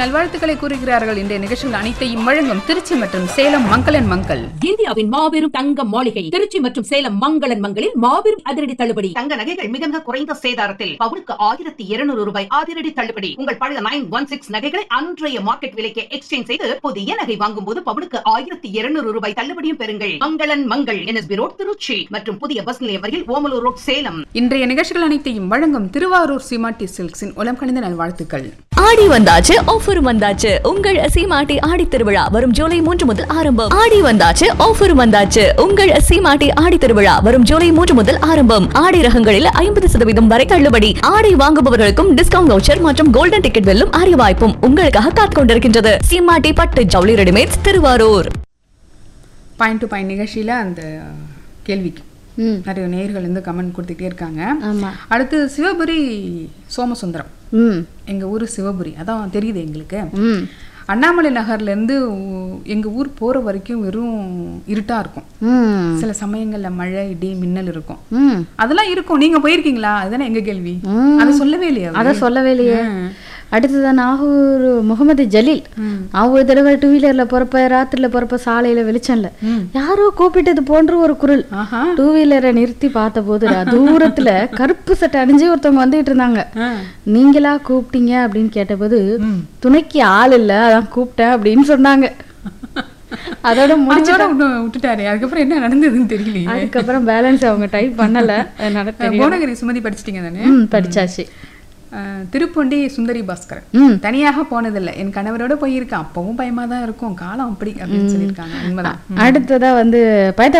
நல்வாழ்த்துக்களை கூறுகிறார்கள் இன்றைய நிகழ்ச்சிகள் அனைத்தையும் வழங்கும் திருச்சி மற்றும் சேலம் மங்களன் மங்கள் இந்தியாவின் மாபெரும் தங்க மாளிகை திருச்சி மற்றும் சேலம் மங்களன் மங்களில் மாபெரும் அதிரடி தள்ளுபடி தங்க நகைகள் மிக மிக குறைந்த சேதாரத்தில் பவுனுக்கு ஆயிரத்தி இருநூறு ரூபாய் அதிரடி தள்ளுபடி உங்கள் பழைய நைன் ஒன் சிக்ஸ் நகைகளை அன்றைய மார்க்கெட் விலைக்கு எக்ஸ்சேஞ்ச் செய்து புதிய நகை வாங்கும் போது பவுனுக்கு ஆயிரத்தி இருநூறு ரூபாய் தள்ளுபடியும் பெறுங்கள் மங்களன் மங்கள் என்எஸ்பி ரோட் திருச்சி மற்றும் புதிய பஸ் நிலையம் வரையில் ஓமலூர் ரோட் சேலம் இன்றைய நிகழ்ச்சிகள் அனைத்தையும் வழங்கும் திருவாரூர் சிமாட்டி சில்க்ஸின் உலம் கணிந்த நல்வாழ்த்துக்கள் ஆடி வந்தாச்சு ஆஃபர் வந்தாச்சு உங்கள் சீமாட்டி ஆடி திருவிழா வரும் ஜூலை மூன்று முதல் ஆரம்பம் ஆடி வந்தாச்சு ஆஃபர் வந்தாச்சு உங்கள் சீமாட்டி ஆடி திருவிழா வரும் ஜூலை மூன்று முதல் ஆரம்பம் ஆடை ரகங்களில் ஐம்பது சதவீதம் வரை தள்ளுபடி ஆடை வாங்குபவர்களுக்கும் டிஸ்கவுண்ட் வவுச்சர் மற்றும் கோல்டன் டிக்கெட் வெல்லும் அரிய வாய்ப்பும் உங்களுக்காக காத்துக் கொண்டிருக்கின்றது சீமாட்டி பட்டு ஜவுளி readymades Thiruvarur point to point நிகழ்ச்சியில அந்த கேள்விக்கு ம் நிறைய நேயர்கள் வந்து கமெண்ட் கொடுத்துட்டே இருக்காங்க ஆமா அடுத்து சிவபுரி சோமசுந்தரம் ம் எங்க ஊரு சிவபுரி அதான் தெரியுது எங்களுக்கு ம் அண்ணாமலை நகர்ல இருந்து ஊ- எங்க ஊர் போற வரைக்கும் வெறும் இருட்டா இருக்கும் ம் சில சமயங்கள்ல மழை இடி மின்னல் இருக்கும் ம் அதெல்லாம் இருக்கும் நீங்க போயிருக்கீங்களா அதுதானே எங்க கேள்வி ம். அதை சொல்லவே இல்லையா அதை சொல்லவே இல்லையே ம். அடுத்ததான் நாகூர் முகமது ஜலீல் அவன் ஒரு தடவை டூ வீலர்ல போறப்ப ராத்திரில போறப்ப சாலையில வெளிச்சம்ல யாரோ கூப்பிட்டது போன்ற ஒரு குரல் ஆஹா டூ வீலரை நிறுத்தி பார்த்த போது தூரத்துல கருப்பு சட்டை அணிஞ்சு ஒருத்தவங்க வந்துகிட்டு இருந்தாங்க ஆ. நீங்களா கூப்பிட்டீங்க அப்படின்னு கேட்டபோது துணைக்கு ஆள் இல்ல அதான் கூப்பிட்டேன் அப்படின்னு சொன்னாங்க அதோட முடிஞ்ச அதோட விட்டு- விட்டுட்டாரு அதுக்கப்புறம் என்ன நடந்ததுன்னு தெரியலையே அதுக்கப்புறம் பேலன்ஸ் அவங்க டைப் பண்ணல அதனால தெரியும் புவனகிரி சுமதி படிச்சிட்டீங்க தானே ம் படிச்சாச்சு அஹ், திருப்பொண்டி சுந்தரி பாஸ்கரன் ம் தனியாக போனதில்லை என் கணவரோட போயிருக்கேன் அப்பவும் பயமா தான் இருக்கும் காலம் அப்படி அப்படின்னு சொல்லியிருக்காங்க உண்மைதான் அடுத்ததா வந்து பயத்த